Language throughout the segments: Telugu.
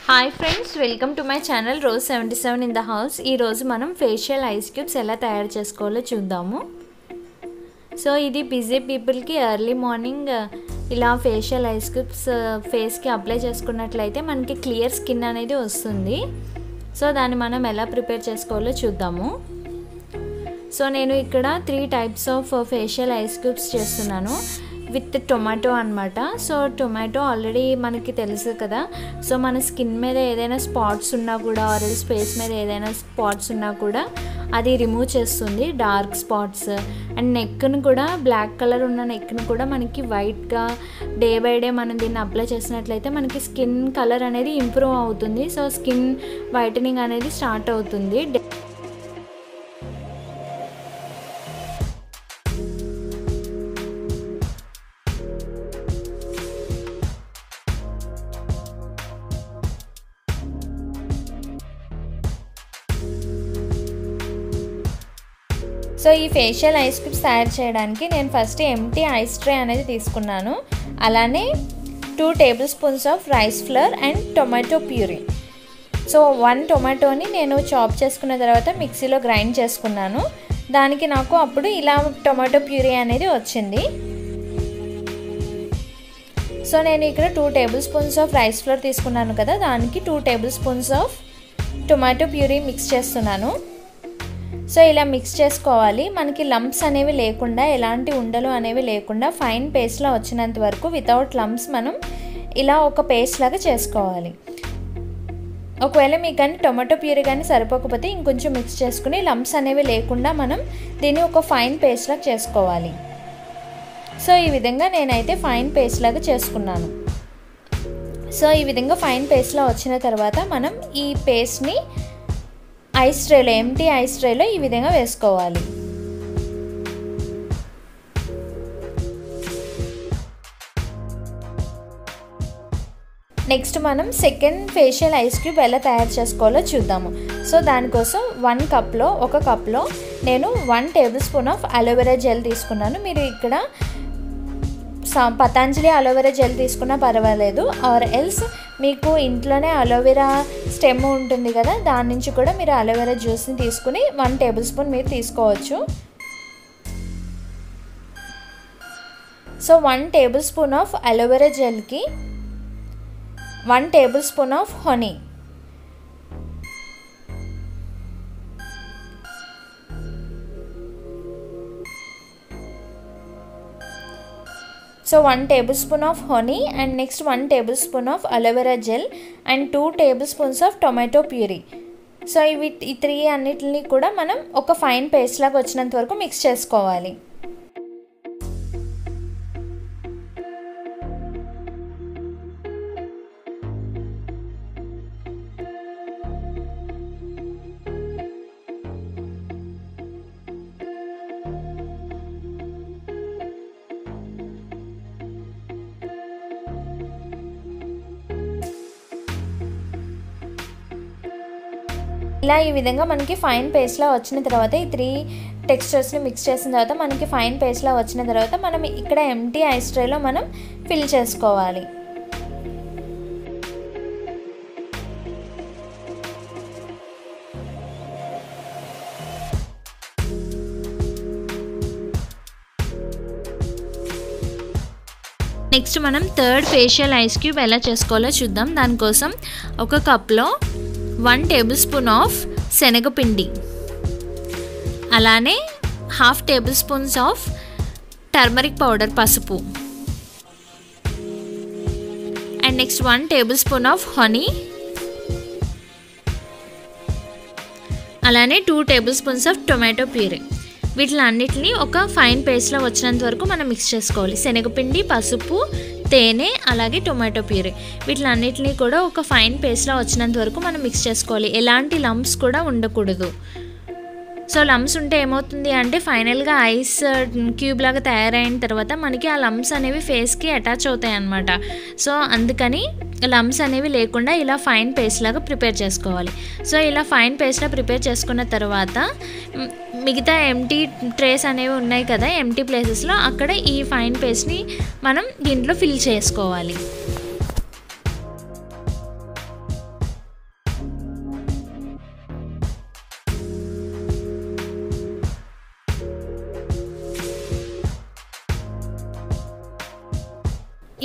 hi friends welcome to my channel rose seventy seven in the house ఈరోజు మనం ఫేషియల్ ఐస్ క్యూబ్స్ ఎలా తయారు చేసుకోవాలో చూద్దాము సో ఇది బిజీ పీపుల్కి ఎర్లీ మార్నింగ్ ఇలా ఫేషియల్ ఐస్ క్యూబ్స్ ఫేస్కి అప్లై చేసుకున్నట్లయితే మనకి క్లియర్ స్కిన్ అనేది వస్తుంది సో దాన్ని మనం ఎలా ప్రిపేర్ చేసుకోవాలో చూద్దాము సో నేను ఇక్కడ three types of facial ice cubes చేస్తున్నాను విత్ టొమాటో అనమాట సో టొమాటో ఆల్రెడీ మనకి తెలుసు కదా సో మన స్కిన్ మీద ఏదైనా స్పాట్స్ ఉన్నా కూడా ఆరెల్స్ ఫేస్ మీద ఏదైనా స్పాట్స్ ఉన్నా కూడా అది రిమూవ్ చేస్తుంది డార్క్ స్పాట్స్ అండ్ నెక్ను కూడా బ్లాక్ కలర్ ఉన్న నెక్ను కూడా మనకి వైట్గా డే బై డే మనం దీన్ని అప్లై చేసినట్లయితే మనకి స్కిన్ కలర్ అనేది ఇంప్రూవ్ అవుతుంది సో స్కిన్ వైటనింగ్ అనేది స్టార్ట్ అవుతుంది సో ఈ ఫేషియల్ ఐస్ క్యూబ్స్ తయారు చేయడానికి నేను ఫస్ట్ ఎంటీ ఐస్ ట్రే అనేది తీసుకున్నాను అలానే two tablespoons of rice flour and tomato puree so one టొమాటోని నేను చాప్ చేసుకున్న తర్వాత మిక్సీలో గ్రైండ్ చేసుకున్నాను దానికి నాకు అప్పుడు ఇలా టొమాటో ప్యూరీ అనేది వచ్చింది సో నేను ఇక్కడ two tablespoons of rice flour తీసుకున్నాను కదా దానికి two tablespoons of tomato puree mix చేస్తున్నాను సో ఇలా మిక్స్ చేసుకోవాలి మనకి లంప్స్ అనేవి లేకుండా ఎలాంటి ఉండలు అనేవి లేకుండా ఫైన్ పేస్ట్లా వచ్చినంత వరకు వితౌట్ లంప్స్ మనం ఇలా ఒక పేస్ట్ లాగా చేసుకోవాలి ఒకవేళ మీకు కానీ టొమాటో ప్యూరీ కానీ సరిపోకపోతే ఇంకొంచెం మిక్స్ చేసుకుని లంప్స్ అనేవి లేకుండా మనం దీన్ని ఒక ఫైన్ పేస్ట్ లాగా చేసుకోవాలి సో ఈ విధంగా నేనైతే ఫైన్ పేస్ట్ లాగా చేసుకున్నాను సో ఈ విధంగా ఫైన్ పేస్ట్లా వచ్చిన తర్వాత మనం ఈ పేస్ట్ని ఐస్ ట్రేలో ఎంటీ ఐస్ ట్రేలో ఈ విధంగా వేసుకోవాలి నెక్స్ట్ మనం సెకండ్ ఫేషియల్ ఐస్ క్యూబ్ ఎలా తయారు చేసుకోవాలో చూద్దాము సో దానికోసం వన్ కప్లో ఒక కప్లో నేను one tablespoon of aloe vera gel తీసుకున్నాను మీరు ఇక్కడ పతాంజలి అలోవెరా జెల్ తీసుకున్నా పర్వాలేదు ఆర్ ఎల్స్ మీకు ఇంట్లోనే అలోవెరా స్టెమ్ ఉంటుంది కదా దాని నుంచి కూడా మీరు అలోవెరా జ్యూస్ని తీసుకుని వన్ టేబుల్ స్పూన్ మీరు తీసుకోవచ్చు so one tablespoon of aloe vera జెల్కి one tablespoon of honey so one tablespoon of honey and next one tablespoon of aloe vera gel and two tablespoons of tomato puree so ఇవి ఈ త్రీ అన్నిటిని కూడా మనం ఒక ఫైన్ పేస్ట్ లాగా వచ్చినంత వరకు మిక్స్ చేసుకోవాలి ఇలా ఈ విధంగా మనకి ఫైన్ పేస్ట్లా వచ్చిన తర్వాత ఈ త్రీ టెక్స్చర్స్ని మిక్స్ చేసిన తర్వాత మనకి ఫైన్ పేస్ట్లా వచ్చిన తర్వాత మనం ఇక్కడ ఎంటీ ఐస్ ట్రేలో మనం ఫిల్ చేసుకోవాలి నెక్స్ట్ మనం థర్డ్ ఫేషియల్ ఐస్ క్యూబ్ ఎలా చేసుకోవాలో చూద్దాం దానికోసం ఒక కప్లో వన్ టేబుల్ స్పూన్ ఆఫ్ శనగపిండి అలానే half tablespoons of turmeric powder పసుపు and next one tablespoon of honey అలానే two tablespoons of tomato puree వీటిలన్నిటిని ఒక ఫైన్ పేస్ట్లో వచ్చినంత వరకు మనం మిక్స్ చేసుకోవాలి శనగపిండి పసుపు తేనె అలాగే టొమాటో ప్యూరీ వీటిలన్నిటిని కూడా ఒక ఫైన్ పేస్ట్లో వచ్చినంత వరకు మనం మిక్స్ చేసుకోవాలి ఎలాంటి లంప్స్ కూడా ఉండకూడదు సో లంప్స్ ఉంటే ఏమవుతుంది అంటే ఫైనల్గా ఐస్ క్యూబ్ లాగా తయారైన తర్వాత మనకి ఆ లంప్స్ అనేవి ఫేస్కి అటాచ్ అవుతాయి అన్నమాట సో అందుకని లంప్స్ అనేవి లేకుండా ఇలా ఫైన్ పేస్ట్ లాగా ప్రిపేర్ చేసుకోవాలి సో ఇలా ఫైన్ పేస్ట్లా ప్రిపేర్ చేసుకున్న తర్వాత మిగతా ఎంటీ ట్రేస్ అనేవి ఉన్నాయి కదా ఎంటీ ప్లేసెస్లో అక్కడ ఈ ఫైన్ పేస్ట్ని మనం దీంట్లో ఫిల్ చేసుకోవాలి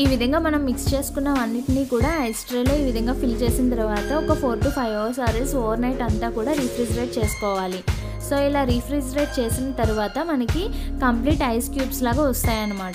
ఈ విధంగా మనం మిక్స్ చేసుకున్నవన్నిటినీ కూడా ఐస్ ట్రేలో ఈ విధంగా ఫిల్ చేసిన తర్వాత ఒక ఫోర్ టు ఫైవ్ అవర్స్ ఆర్ఎస్ ఓవర్ నైట్ అంతా కూడా రిఫ్రిజిరేట్ చేసుకోవాలి సో ఇలా రిఫ్రిజిరేట్ చేసిన తర్వాత మనకి కంప్లీట్ ఐస్ క్యూబ్స్ లాగా వస్తాయన్నమాట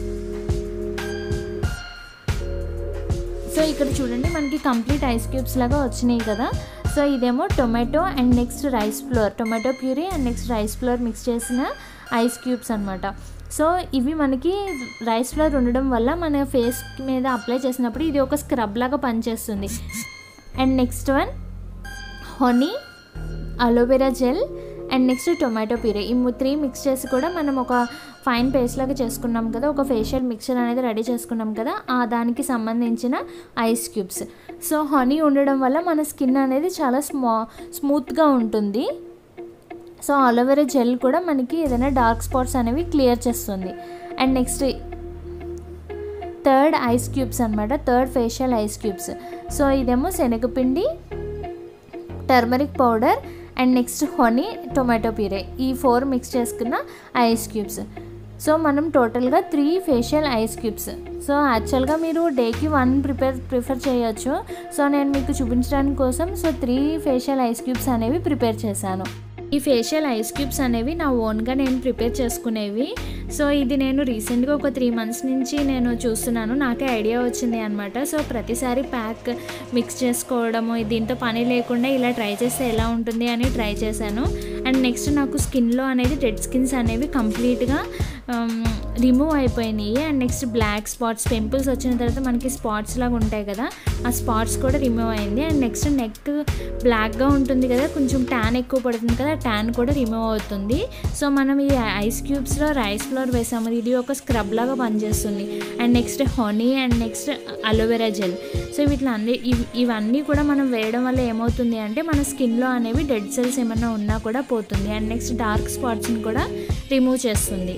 సో ఇక్కడ చూడండి మనకి కంప్లీట్ ఐస్ క్యూబ్స్ లాగా వచ్చినాయి కదా సో ఇదేమో tomato and next rice flour tomato puree and next rice flour mix చేసిన ఐస్ క్యూబ్స్ అనమాట సో ఇవి మనకి రైస్ ఫ్లోర్ ఉండడం వల్ల మన ఫేస్ మీద అప్లై చేసినప్పుడు ఇది ఒక స్క్రబ్ లాగా పనిచేస్తుంది and next one honey aloe vera gel and next tomato puree ఈ త్రీ మిక్స్ చేసి కూడా మనం ఒక ఫైన్ పేస్ట్ లాగా చేసుకున్నాం కదా ఒక ఫేషియల్ మిక్చర్ అనేది రెడీ చేసుకున్నాం కదా ఆ దానికి సంబంధించిన ఐస్ క్యూబ్స్ సో హనీ ఉండడం వల్ల మన స్కిన్ అనేది చాలా స్మా స్మూత్గా ఉంటుంది సో అలోవెరా జెల్ కూడా మనకి ఏదైనా డార్క్ స్పాట్స్ అనేవి క్లియర్ చేస్తుంది and next third ice cubes అనమాట third facial ice cubes so ఇదేమో శనగపిండి turmeric powder and next honey tomato puree ఈ ఫోర్ మిక్స్ చేసుకున్న ఐస్ క్యూబ్స్ సో మనం టోటల్గా three facial ice cubes so యాక్చువల్గా మీరు డేకి వన్ ప్రిపేర్ ప్రిఫర్ చేయొచ్చు సో నేను మీకు చూపించడానికి కోసం so three facial ice cubes అనేవి ప్రిపేర్ చేశాను ఈ ఫేషియల్ ఐస్ క్యూబ్స్ అనేవి నా ఓన్గా నేను ప్రిపేర్ చేసుకునేవి సో ఇది నేను రీసెంట్గా ఒక త్రీ మంత్స్ నుంచి నేను చూస్తున్నాను నాకే ఐడియా వచ్చింది అనమాట సో ప్రతిసారి ప్యాక్ మిక్స్ చేసుకోవడము దీంతో పని లేకుండా ఇలా ట్రై చేస్తే ఎలా ఉంటుంది అని ట్రై చేశాను అండ్ నెక్స్ట్ నాకు స్కిన్లో అనేది డెడ్ స్కిన్స్ అనేవి కంప్లీట్గా రిమూవ్ అయిపోయినాయి and next black spots pimples వచ్చిన తర్వాత మనకి స్పాట్స్ లాగా ఉంటాయి కదా ఆ స్పాట్స్ కూడా రిమూవ్ అయింది అండ్ నెక్స్ట్ నెక్ బ్లాక్గా ఉంటుంది కదా కొంచెం ట్యాన్ ఎక్కువ పడుతుంది కదా ట్యాన్ కూడా రిమూవ్ అవుతుంది సో మనం ఈ ఐస్ క్యూబ్స్లో రైస్ ఫ్లోర్ వేసాము ఇది ఒక స్క్రబ్ లాగా పనిచేస్తుంది and next honey and next aloe vera gel so వీటిలో అన్ని ఇవన్నీ కూడా మనం వేయడం వల్ల ఏమవుతుంది అంటే మన స్కిన్లో అనేవి డెడ్ సెల్స్ ఏమైనా ఉన్నా కూడా పోతుంది అండ్ నెక్స్ట్ డార్క్ స్పాట్స్ని కూడా రిమూవ్ చేస్తుంది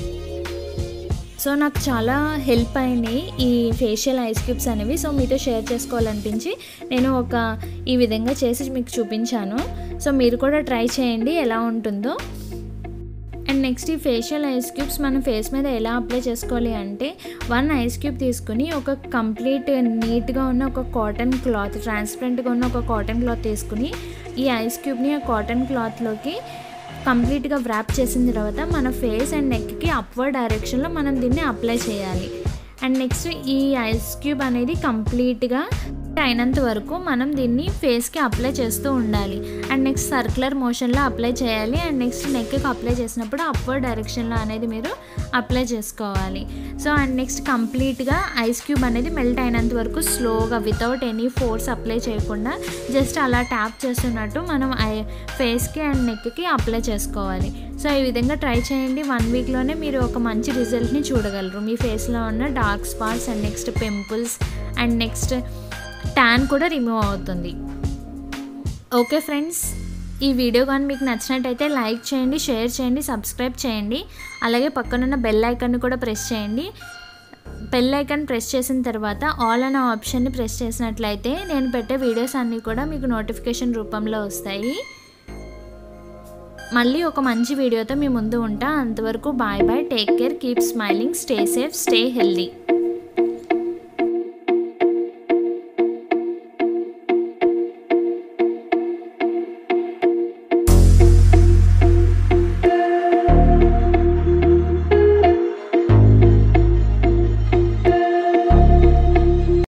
సో నాకు చాలా హెల్ప్ అయినాయి ఈ ఫేషియల్ ఐస్ క్యూబ్స్ అనేవి సో మీతో షేర్ చేసుకోవాలనిపించి నేను ఒక ఈ విధంగా చేసి మీకు చూపించాను సో మీరు కూడా ట్రై చేయండి ఎలా ఉంటుందో అండ్ నెక్స్ట్ ఈ ఫేషియల్ ఐస్ క్యూబ్స్ మన ఫేస్ మీద ఎలా అప్లై చేసుకోవాలి అంటే వన్ ఐస్ క్యూబ్ తీసుకుని ఒక కంప్లీట్ నీట్గా ఉన్న ఒక కాటన్ క్లాత్ ట్రాన్స్పరెంట్గా ఉన్న ఒక కాటన్ క్లాత్ తీసుకుని ఈ ఐస్ క్యూబ్ని ఆ కాటన్ క్లాత్లోకి కంప్లీట్గా వ్రాప్ చేసిన తర్వాత మన ఫేస్ అండ్ నెక్కి అప్వర్డ్ డైరెక్షన్లో మనం దీన్ని అప్లై చేయాలి అండ్ నెక్స్ట్ ఈ ఐస్ క్యూబ్ అనేది కంప్లీట్గా అయినంత వరకు మనం దీన్ని ఫేస్కి అప్లై చేస్తూ ఉండాలి అండ్ నెక్స్ట్ సర్క్యులర్ మోషన్లో అప్లై చేయాలి అండ్ నెక్స్ట్ నెక్కి అప్లై చేసినప్పుడు అప్వర్డ్ డైరెక్షన్లో అనేది మీరు అప్లై చేసుకోవాలి సో అండ్ నెక్స్ట్ కంప్లీట్గా ఐస్ క్యూబ్ అనేది మెల్ట్ అయినంత వరకు స్లోగా వితౌట్ ఎనీ ఫోర్స్ అప్లై చేయకుండా జస్ట్ అలా ట్యాప్ చేస్తున్నట్టు మనం ఐ ఫేస్కి అండ్ నెక్కి అప్లై చేసుకోవాలి సో ఈ విధంగా ట్రై చేయండి వన్ వీక్లోనే మీరు ఒక మంచి రిజల్ట్ని చూడగలరు మీ ఫేస్లో ఉన్న dark spots and next pimples and next tan కూడా రిమూవ్ అవుతుంది ఓకే ఫ్రెండ్స్ ఈ వీడియో కానీ మీకు నచ్చినట్టయితే లైక్ చేయండి షేర్ చేయండి సబ్స్క్రైబ్ చేయండి అలాగే పక్కనున్న బెల్ ఐకాన్ కూడా ప్రెస్ చేయండి బెల్ ఐకాన్ ప్రెస్ చేసిన తర్వాత ఆల్ అనే ఆప్షన్ని ప్రెస్ చేసినట్లయితే నేను పెట్టే వీడియోస్ అన్నీ కూడా మీకు నోటిఫికేషన్ రూపంలో వస్తాయి మళ్ళీ ఒక మంచి వీడియోతో మీ ముందు ఉంటా అంతవరకు bye bye take care keep smiling stay safe stay healthy